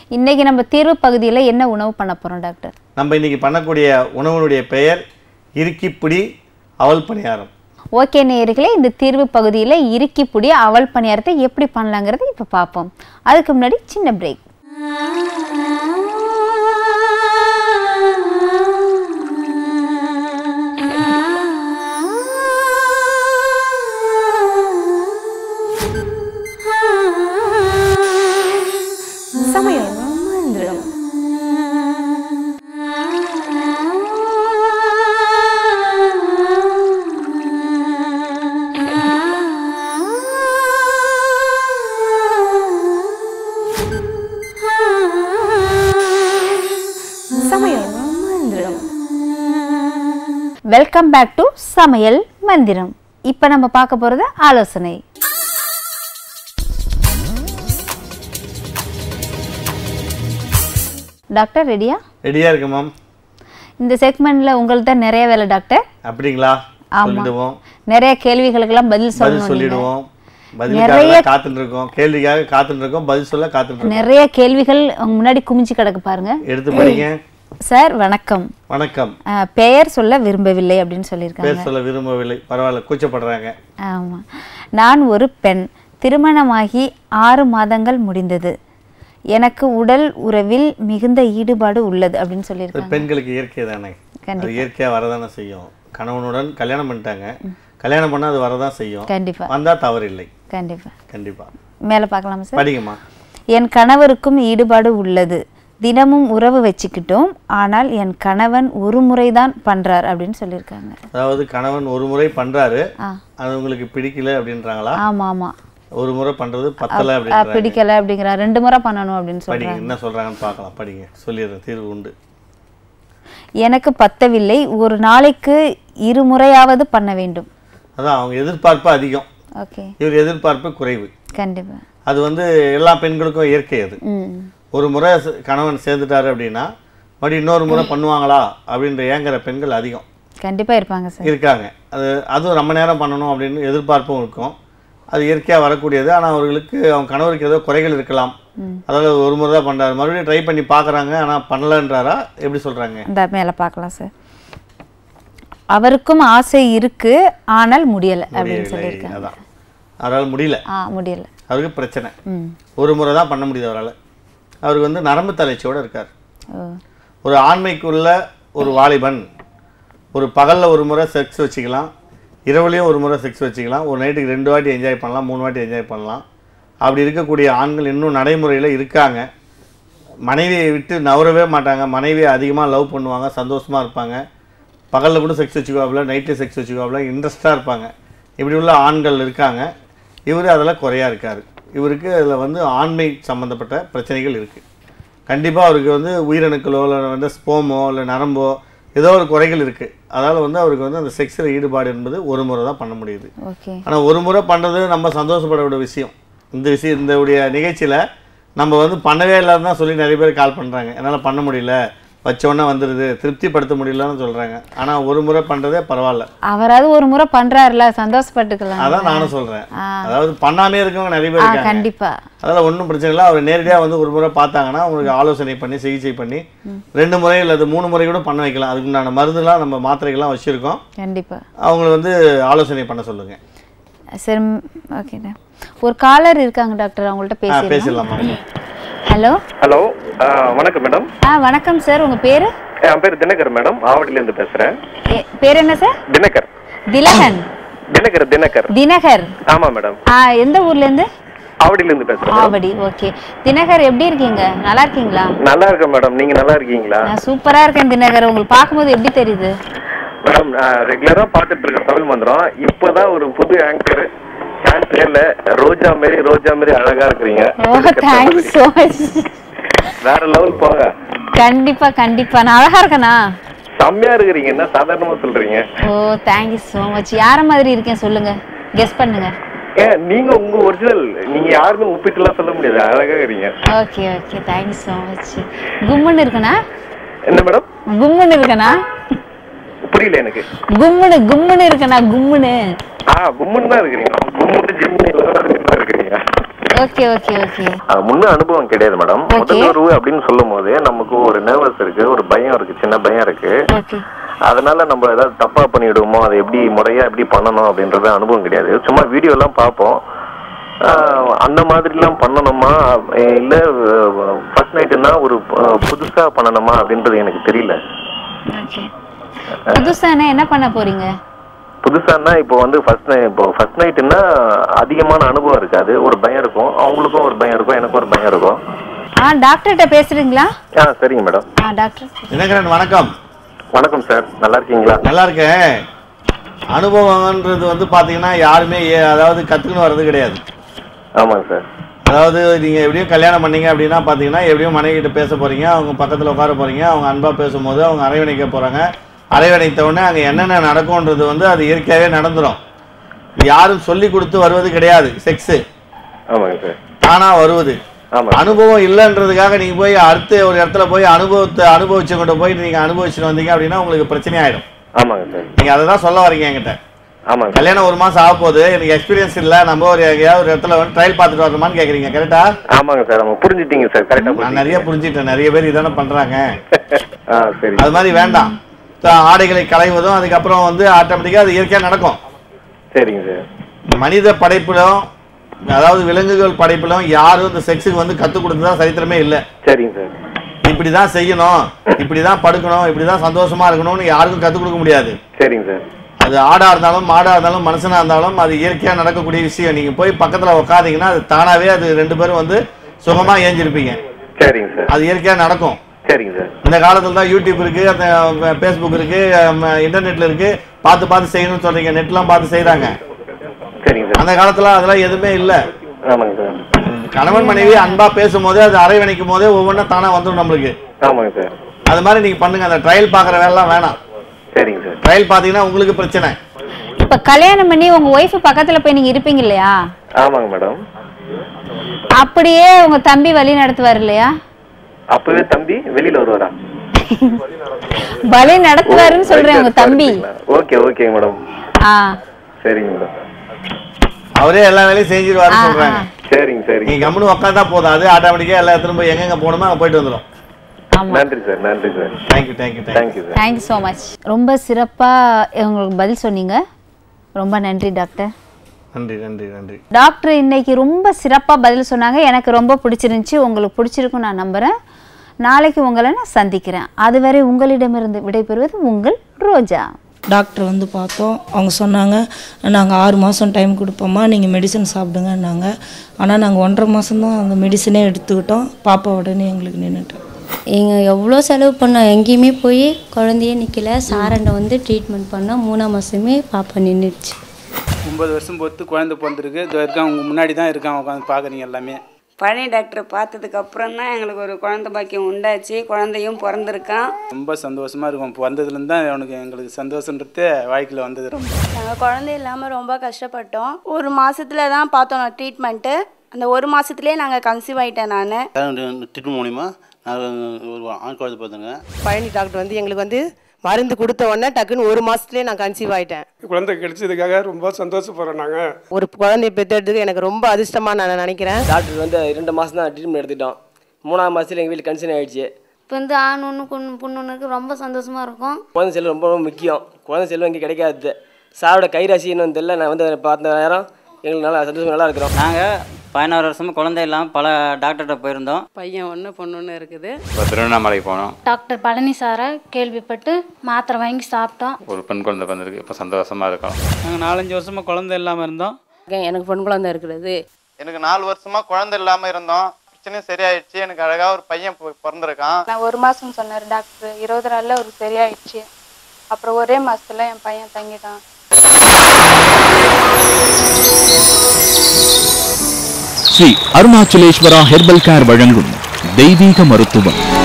இன்னைக்கு நம்ம தீர்வு பகுதியில் என்ன உணவு பண்ண போகிறோம் டாக்டர் நம்ம இன்னைக்கு பண்ணக்கூடிய உணவினுடைய பெயர் இறுக்கிப்பிடி அவல் பணியாரம் ஓகே நேயர்களே இந்த தீர்வு பகுதியில் இறுக்கி புடி அவல் பணியாரத்தை எப்படி பண்ணலாங்கிறத இப்போ பார்ப்போம் அதுக்கு முன்னாடி சின்ன பிரேக் சமையல் மந்திரம் சமையல் மந்திரம் வெல்கம் பேக் டு சமையல் மந்திரம் இப்போ நம்ம பார்க்க போகிறது ஆலோசனை டாக்டர் ரெடியா ரெடியாக இருக்கு மேம் இந்த செக்மெண்ட்ல உங்களுக்கு தான் நிறைய வேலை டாக்டர் அப்படிங்களா ஆமா. சொல்லிடுவோம் நிறைய கேள்விகளுக்கெல்லாம் பதில் பதில் சொல்லணும் நீங்க. சொல்லிடுவோம் பதிலுக்காக காத்துட்டு இருக்கோம் கேள்விக்காக காத்துட்டு இருக்கோம் பதில் சொல்ல காத்துட்டு இருக்கோம் நிறைய கேள்விகள் உங்க முன்னாடி குமிச்சு கிடக்கு பாருங்க எடுத்து படிங்க சார் வணக்கம் வணக்கம் அஹ், பெயர் சொல்ல விரும்பவில்லை அப்படின்னு சொல்லியிருக்காங்க பேர் சொல்ல விரும்பவில்லை பரவாயில்ல கூச்சப்படுறாங்க ஆமா நான் ஒரு பெண் திருமணமாகி ஆறு மாதங்கள் முடிந்தது எனக்கு உடல் உறவில் மிகுந்த ஈடுபாடு உள்ளது அப்படின்னு இது சொல்லியிருக்காங்க பெண்களுக்கு இயற்கை தானே கண்டிப்பா. அது இயற்கையாக வரதானே செய்யும் கணவனுடன் கல்யாணம் பண்ணிட்டாங்க கல்யாணம் பண்ணால் அது வரதான் செய்யும் கண்டிப்பா வந்தா தவறு இல்லை கண்டிப்பா கண்டிப்பா மேலே பார்க்கலாமா சார் படிங்கம்மா என் கணவருக்கும் ஈடுபாடு உள்ளது தினமும் உறவு வச்சுக்கிட்டோம் ஆனால் என் கணவன் ஒரு முறைதான் பண்றார் அப்படின்னு சொல்லியிருக்காங்க அதாவது கணவன் ஒரு முறை பண்றாரு ஆ அது உங்களுக்கு பிடிக்கல அப்படின்றாங்களா ஆமா ஆமா ஒரு முறை பண்றது பத்தல அஹ், அப்படின்றாங்க பிடிக்கல அப்படிங்கிற ரெண்டு முறை பண்ணணும் அப்படின்னு சொல்றாங்க படிங்க என்ன சொல்றாங்கன்னு பார்க்கலாம் படிங்க சொல்லிடுறேன் தீர்வு உண்டு எனக்கு பத்தவில்லை ஒரு நாளைக்கு இருமுறையாவது பண்ண வேண்டும் அதான் அவங்க எதிர்பார்ப்பு அதிகம் ஓகே இவர் எதிர்பார்ப்பு குறைவு கண்டிப்பா அது வந்து எல்லா பெண்களுக்கும் இயற்கை அது ம் ஒரு முறை ச- கணவன் சேர்ந்துட்டாரு அப்படின்னா மறுபடியும் இன்னொரு முறை பண்ணுவாங்களா அப்படின்ற ஏங்குற பெண்கள் அதிகம் கண்டிப்பா இருப்பாங்க சார் இருக்காங்க அது அதுவும் ரொம்ப நேரம் பண்ணணும் அப்படின்னு எதிர்பார்ப்பும் இருக்கும் அது இயற்கையாக வரக்கூடியது ஆனால் அவர்களுக்கு அவங்க கணவருக்கு ஏதோ குறைகள் இருக்கலாம் அதாவது ஒரு முறை தான் பண்ணுறாரு மறுபடியும் ட்ரை பண்ணி பார்க்குறாங்க ஆனால் பண்ணலன்றாரா எப்படி சொல்கிறாங்க இந்த மேலே பார்க்கலாம் சார் அவருக்கும் ஆசை இருக்கு ஆனால் முடியல அப்படின்னு சொல்லியிருக்காங்க அதான் அவரால் முடியல ஆ முடியல அவருக்கு பிரச்சனை ம் ஒரு முறை தான் பண்ண முடியுது அவரால் அவருக்கு வந்து நரம்பு தளர்ச்சியோடு இருக்கார் ஓ ஒரு ஆண்மைக்குள்ள ஒரு வாலிபன் ஒரு பகலில் ஒரு முறை செக்ஸ் வச்சுக்கலாம் இரவுலையும் ஒரு முறை செக்ஸ் வச்சுக்கலாம் ஒரு நைட்டுக்கு ரெண்டு வாட்டி என்ஜாய் பண்ணலாம் மூணு வாட்டி என்ஜாய் பண்ணலாம் அப்படி இருக்கக்கூடிய ஆண்கள் இன்னும் நடைமுறையில் இருக்காங்க மனைவியை விட்டு நவரவே மாட்டாங்க மனைவியை அதிகமாக லவ் பண்ணுவாங்க சந்தோஷமாக இருப்பாங்க பகலில் கூட செக்ஸ் வச்சுக்குவாப்புல நைட்டில் செக்ஸ் வச்சுக்குவாப்புல இன்ட்ரெஸ்ட்டாக இருப்பாங்க இப்படி உள்ள ஆண்கள் இருக்காங்க இவர் அதில் குறையா இருக்கார் இவருக்கு அதில் வந்து ஆண்மை சம்மந்தப்பட்ட பிரச்சனைகள் இருக்குது கண்டிப்பாக அவருக்கு வந்து உயிரணுக்களோ இல்லை வந்து ஸ்போமோ இல்லை நரம்போ ஏதோ ஒரு குறைகள் இருக்குது அதால் வந்து அவருக்கு வந்து அந்த செக்ஸில் ஈடுபாடு என்பது ஒரு முறை தான் பண்ண முடியுது ஓகே ஆனால் ஒரு முறை பண்ணுறது நம்ம சந்தோஷப்படக்கூடிய விஷயம் இந்த விஷயம் இந்த உடைய நிகழ்ச்சியில் நம்ம வந்து பண்ணவே இல்லாத தான் சொல்லி நிறைய பேர் கால் பண்ணுறாங்க என்னால் பண்ண முடியல வச்ச உடனே வந்துடுது திருப்திப்படுத்த முடியலன்னு சொல்கிறாங்க ஆனால் ஒரு முறை பண்ணுறதே பரவாயில்ல அவராவது ஒரு முறை பண்றாருல சந்தோஷப்பட்டுக்கலாம் அதான் நானும் சொல்கிறேன் ஆ. அதாவது பண்ணாமே இருக்கவங்க நிறைய பேர் ஆ இருக்காங்க கண்டிப்பா அதெல்லாம் ஒன்றும் பிரச்சனை இல்லை அவர் நேரடியாக வந்து ஒரு முறை பார்த்தாங்கன்னா உங்களுக்கு ஆலோசனை பண்ணி சிகிச்சை பண்ணி ரெண்டு முறை அல்லது மூணு முறை கூட பண்ண வைக்கலாம் அதுக்குண்டான மருந்துலாம் நம்ம மாத்திரைகள்லாம் வச்சுருக்கோம் கண்டிப்பா அவங்கள வந்து ஆலோசனை பண்ண சொல்லுங்கள் சரி ஓகேண்ணா ஒரு காலர் இருக்காங்க டாக்டர் அவங்கள்ட்ட ஆ பேசிடலாம் பேசிடலாமா ஹலோ ஹலோ ஆ, வணக்கம் மேடம் ஆ வணக்கம் சார் உங்க பேரு என் பேர் தினகர் மேடம் ஆவடியிலேருந்து பேசுகிறேன் ஏ- பேர் என்ன சார் தினகர் திலகன் தினகர் தினகர் தினகர் ஆமாம் மேடம் ஆ எந்த ஊர்ல இருந்து ஆவடியிலேருந்து பேசுகிறேன் ஆவடி ஓகே தினகர் எப்படி இருக்கீங்க நல்லா இருக்கீங்களா நல்லா இருக்கேன் மேடம் நீங்கள் நல்லா இருக்கீங்களா நான் சூப்பரா இருக்கேன் தினகர் உங்களுக்கு பார்க்கும்போது எப்படி தெரியுது மேடம் நான் ரெகுலராக பார்த்துட்டு இருக்கேன் தமிழ் மந்திரம் இப்போ தான் ஒரு புது ஆங்கர் சான்ஸ்ல ரோஜா மாரி ரோஜா மாரி அழகா இருக்கிறீங்க ஓ தேங்க்ஸ் ஸோ மச் வேற லெவல் போங்க கண்டிப்பா கண்டிப்பா நான் அழகா இருக்கேனா செம்மையா இருக்கிறீங்க என்ன சாதாரணமா சொல்றீங்க ஓ தேங்க்யூ ஸோ மச் யார மாதிரி இருக்கேன் சொல்லுங்க கெஸ் பண்ணுங்க ஏன் நீங்க உங்க ஒரிஜினல் நீங்க யாருமே ஒப்பிட்டுலாம் சொல்ல முடியாது அழகா இருக்கிறீங்க okay okay thank you so much கும்முன்னு இருக்கனா என்ன மேடம் கும்முன்னு இருக்கனா புரியல எனக்கு கும்முன்னு கும்முன்னு இருக்கனா கும்முன்னு ஆ கும்முன்னு தான் இருக்கிறீங்க கும்முன்னு ஜிம்முன்னு எல்லாரும் இருக்கிறீங்க ஓகே ஓகே ஓகே அது முன்ன அனுபவம் கிடையாது மேடம் Okay. முதல் உறவு அப்படின்னு சொல்லும் போது நமக்கு ஒரு நர்வஸ் இருக்கு ஒரு பயம் இருக்கு சின்ன பயம் இருக்கு ஓகே அதனால நம்ம ஏதாவது தப்பா பண்ணிடுவோமோ அதை எப்படி முறையா எப்படி பண்ணணும் அப்படின்றது அனுபவம் கிடையாது சும்மா வீடியோ எல்லாம் பார்ப்போம் ஆஹ் அந்த மாதிரிலாம் பண்ணணுமா அஹ் இல்ல ஃபர்ஸ்ட் நைட்டுன்னா ஒரு அஹ், புதுசா பண்ணணுமா அப்படின்றது எனக்கு தெரியல ஓகே புதுசானா என்ன பண்ண போறீங்க புதுசான்னா இப்போ வந்து ஃபர்ஸ்ட் இப்போ ஃபர்ஸ்ட் நைட்டுன்னா அதிகமான அனுபவம் இருக்காது ஒரு பயம் இருக்கும் அவங்களுக்கும் ஒரு பயம் இருக்கும் எனக்கும் ஒரு பயம் இருக்கும் ஆ டாக்டர்கிட்ட பேசுறீங்களா ஆ சரிங்க மேடம் ஆ டாக்டர் தினகரன் வணக்கம் வணக்கம் சார் நல்லா இருக்கீங்களா நல்லா இருக்கேன் அனுபவம்ன்றது வந்து பார்த்தீங்கன்னா யாருமே ஏ- அதாவது கற்றுக்கணும் வர்றது கிடையாது ஆமாங்க சார் அதாவது நீங்கள் எப்படியும் கல்யாணம் பண்ணீங்க அப்படின்னா பார்த்தீங்கன்னா எப்படியும் மனைவி கிட்ட பேச போகிறீங்க அவங்க பக்கத்தில் உட்கார போகிறீங்க அவங்க அன்பாக பேசும்போது அவங்க அரவணைக்க போகிறாங்க அரவணைத்த உடனே அங்கே என்னென்ன நடக்கும்ன்றது வந்து அது இயற்கையாகவே நடந்துடும் யாரும் சொல்லி கொடுத்து வருவது கிடையாது செக்ஸு ஆமாங்க சார் தானாக வருவது ஆமாம் அனுபவம் இல்லைன்றதுக்காக நீங்கள் போய் அடுத்த ஒரு இடத்துல போய் அனுபவத்தை அனுபவிச்சு கொண்டு போய் நீங்கள் அனுபவிச்சுட்டு வந்தீங்க அப்படின்னா உங்களுக்கு பிரச்சனை ஆகிடும் ஆமாங்க சார் நீங்கள் அதை தான் சொல்ல வரீங்க என்கிட்ட ஆமாங்க சார் கல்யாணம் ஒரு மாதம் ஆக போகுது எனக்கு எக்ஸ்பீரியன்ஸ் இல்லை நம்ம ஒரு எங்கேயாவது ஒரு இடத்துல வந்து ட்ரையல் பார்த்துட்டு வரணுமான்னு கேட்குறீங்க கரெக்டா ஆமாங்க சார் நம்ம புரிஞ்சுட்டீங்க சார் கரெக்டாக நான் நிறைய புரிஞ்சுட்டேன் நிறைய பேர் இதானே பண்ணுறாங்க ஆ சரி அது மாதிரி வேண்டாம் த- ஆடைகளை களைவதும் அதுக்கப்புறம் வந்து ஆட்டோமேட்டிக்காக அது இயற்கையாக நடக்கும் சரிங்க சார் மனித படைப்பிலும் அதாவது விலங்குகள் படைப்பிலும் யாரும் இந்த செக்ஸுக்கு வந்து கற்றுக் கொடுத்ததா சரித்திரமே இல்லை சரிங்க சார் இப்படி தான் செய்யணும் இப்படி தான் படுக்கணும் இப்படி தான் சந்தோஷமா இருக்கணும்னு யாருக்கும் கற்றுக் கொடுக்க முடியாது சரிங்க சார் அது ஆடா இருந்தாலும் மாடா இருந்தாலும் மனுஷனா இருந்தாலும் அது இயற்கையா நடக்கக்கூடிய விஷயம் நீங்க போய் பக்கத்துல உட்காந்தீங்கன்னா அது தானாவே அது ரெண்டு பேரும் வந்து சுகமா ஏஞ்சிருப்பீங்க சரிங்க சார் அது இயற்கையா நடக்கும் சரிங்க சார் இந்த காலத்துல தான் யூடியூப் இருக்கு அந்த ஃபேஸ்புக் இருக்கு ம, இன்டர்நெட்ல இருக்கு பார்த்து பார்த்து செய்யணும்னு சொல்றீங்க நெட்லாம் பார்த்து செய்றாங்க சரிங்க சார் அந்த காலத்துல அதெல்லாம் எதுவுமே இல்ல ஆமாங்க சார் கணவன் மனைவி அன்பா பேசும்போதே அது அரவணைக்கும் போதே ஒவ்வொன்றா தானா வந்துடும் நம்மளுக்கு ஆமாங்க சார் அது மாதிரி நீங்க பண்ணுங்க அந்த ட்ரையல் பாக்குற வேலைலாம் வேணாம் சரிங்க சார் ட்ரையல் பாத்தீங்கன்னா உங்களுக்கு பிரச்சனை இப்ப கல்யாணம் பண்ணி உங்க ஒய்ஃப் பக்கத்துல போய் நீங்க இருப்பீங்க இல்லையா ஆமாங்க மேடம் அப்படியே உங்க தம்பி வழி நடத்துவார் இல்லையா அப்பவே தம்பி வெளியில வருவாரா வழி நடத்துவாருன்னு சொல்றேன் உங்க தம்பி ஓகே ஓகேங்க மேடம் ஆ சரிங்க மேடம் அவரே எல்லா வேலையும் செஞ்சிருவாருன்னு ஆ, சொல்றாங்க ஆ. சரிங்க சரிங்க நீங்க கம்முனு உட்காந்தா போதும் அது ஆட்டோமேட்டிக்கா எல்லா இடத்துலும் போய் எங்கெங்க போகணுமோ அங்க போயிட்டு வந்துடும் ஆமா நன்றி சார் நன்றி sir thank you thank you thank you thank you sir thank you so much ரொம்ப சிறப்பா உங்களுக்கு பதில் சொன்னீங்க ரொம்ப நன்றி டாக்டர் நன்றி நன்றி நன்றி டாக்டர் இன்னைக்கு ரொம்ப சிறப்பாக பதில் சொன்னாங்க எனக்கு ரொம்ப பிடிச்சிருந்துச்சி உங்களுக்கு பிடிச்சிருக்கும் நான் நம்புகிறேன் நாளைக்கு உங்களை நான் சந்திக்கிறேன் அதுவரை உங்களிடமிருந்து விடைபெறுவது உங்கள் ரோஜா டாக்டர் வந்து பார்த்தோம் அவங்க சொன்னாங்க நாங்கள் ஆறு மாதம் டைம் கொடுப்போம்மா நீங்கள் மெடிசன் சாப்பிடுங்கன்னாங்க ஆனால் நாங்கள் ஒன்றரை மாதம்தான் அந்த மெடிசனே எடுத்துக்கிட்டோம் பாப்பா உடனே எங்களுக்கு நின்றுட்டோம் எங்கள் எவ்வளோ செலவு பண்ணோம் எங்கேயுமே போய் குழந்தையே நிற்கல சாரண்டை வந்து ட்ரீட்மெண்ட் பண்ணோம் மூணாம் மாதமே பாப்பா நின்றுடுச்சு ஒம்பது வருஷம் பொறுத்து குழந்தை பிறந்திருக்கு இதோ இருக்கான் உங்கள் முன்னாடி தான் இருக்கான் உட்காந்து பார்க்குறீங்க எல்லாமே பழனி டாக்டரை பார்த்ததுக்கு அப்புறம் தான் எங்களுக்கு ஒரு குழந்தை பாக்கியம் உண்டாச்சு குழந்தையும் பிறந்திருக்கான் ரொம்ப சந்தோஷமாக இருக்கும் பிறந்ததுலேருந்து தான் அவனுக்கு எங்களுக்கு சந்தோஷன்றது வாழ்க்கையில் வந்தது ரொம்ப நாங்கள் குழந்தை இல்லாமல் ரொம்ப கஷ்டப்பட்டோம் ஒரு மாசத்துல தான் பார்த்தோம் ட்ரீட்மெண்ட்டு அந்த ஒரு மாசத்துலயே நாங்கள் கன்சீவ் ஆயிட்டேன் நான் ட்ரீட்மெண்ட் மூலிமா நான் ஒரு ஆண் குழந்தை பார்த்தேங்க பழனி டாக்டர் வந்து எங்களுக்கு வந்து மருந்து கொடுத்த உடனே டக்குன்னு ஒரு மாசத்துலயே நான் கன்சீவ் ஆயிட்டேன் குழந்தை கிடைச்சதுக்காக ரொம்ப சந்தோஷப்படுறோம் நாங்கள் ஒரு குழந்தைய பெற்றெடுத்துக்கு எனக்கு ரொம்ப அதிர்ஷ்டமா நான் நினைக்கிறேன் டாக்டர் வந்து ரெண்டு மாதம் தான் ட்ரீட்மெண்ட் எடுத்துட்டோம் மூணாவது மாதத்துல எங்கள் வீட்டில் கன்சீவ் ஆயிடுச்சு இப்போ வந்து ஆண் ஒன்று பொண்ணு பொண்ணு ஒன்றுக்கு ரொம்ப சந்தோஷமாக இருக்கும் குழந்தை செல்வம் ரொம்ப ரொம்ப முக்கியம் குழந்தை செல்வம் இங்கே கிடைக்காது சாரோட கைராசி இன்னும் தெரியல நான் வந்து பார்த்த நேரம் எங்களுக்கு நல்லா சந்தோஷம் நல்லா இருக்கிறோம் நாங்கள் பதினாறு வருஷமா குழந்தை இல்லாமல் பல டாக்டர்கிட்ட போயிருந்தோம் பையன் ஒன்று பொண்ணு ஒன்று இருக்குது இப்போ திருவண்ணாமலைக்கு போனோம் டாக்டர் பழனி சாரை கேள்விப்பட்டு மாத்திரை வாங்கி சாப்பிட்டோம் ஒரு பெண் குழந்தை வந்திருக்கு இப்போ சந்தோஷமா இருக்கோம் நாங்கள் நாலஞ்சு வருஷமாக குழந்தை இல்லாமல் இருந்தோம் எனக்கு பொன் குழந்தை இருக்கிறது எனக்கு நாலு வருஷமா குழந்தை இல்லாம இருந்தோம் பிரச்சனையும் சரியாயிடுச்சு எனக்கு அழகா ஒரு பையன் பொ- பிறந்திருக்கான் நான் ஒரு மாசம் சொன்னார் டாக்டர் இருபது நாள்ல ஒரு சரியாயிடுச்சு அப்புறம் ஒரே மாசத்துல என் பையன் தங்கிட்டான் ஸ்ரீ அருணாச்சலேஸ்வரா ஹெர்பல் கேர் வழங்கும் தெய்வீக மருத்துவம்